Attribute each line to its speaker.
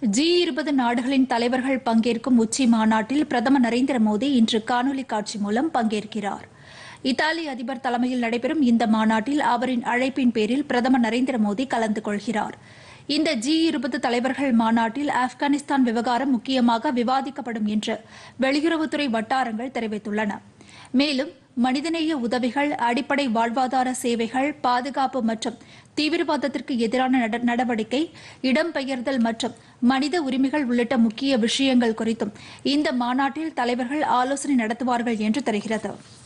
Speaker 1: G இருபது நாடுகளின் தலைவர்கள் பங்கேற்கும் உச்சி மாநாட்டில் பிரதமர் நரேந்திர மோடி இன்று காணொலி காட்சி மூலம் பங்கேற்கிறார் இத்தாலி அதிபர் தலைமையில் நடைபெறும் இந்த மாநாட்டில் அவரின் அழைப்பின் பேரில் பிரதமர் நரேந்திர மோடி கலந்து கொள்கிறார் இந்த ஜி இருபது தலைவர்கள் மாநாட்டில் ஆப்கானிஸ்தான் விவகாரம் முக்கியமாக விவாதிக்கப்படும் என்று வெளியுறவுத்துறை வட்டாரங்கள் தெரிவித்துள்ளன மேலும் மனிதநேய உதவிகள் அடிப்படை வாழ்வாதார சேவைகள் பாதுகாப்பு மற்றும் தீவிரவாதத்திற்கு எதிரான நட- நடவடிக்கை இடம்பெயர்தல் மற்றும் மனித உரிமைகள் உள்ளிட்ட முக்கிய விஷயங்கள் குறித்தும் இந்த மாநாட்டில் தலைவர்கள் ஆலோசனை நடத்துவார்கள் என்று தெரிகிறது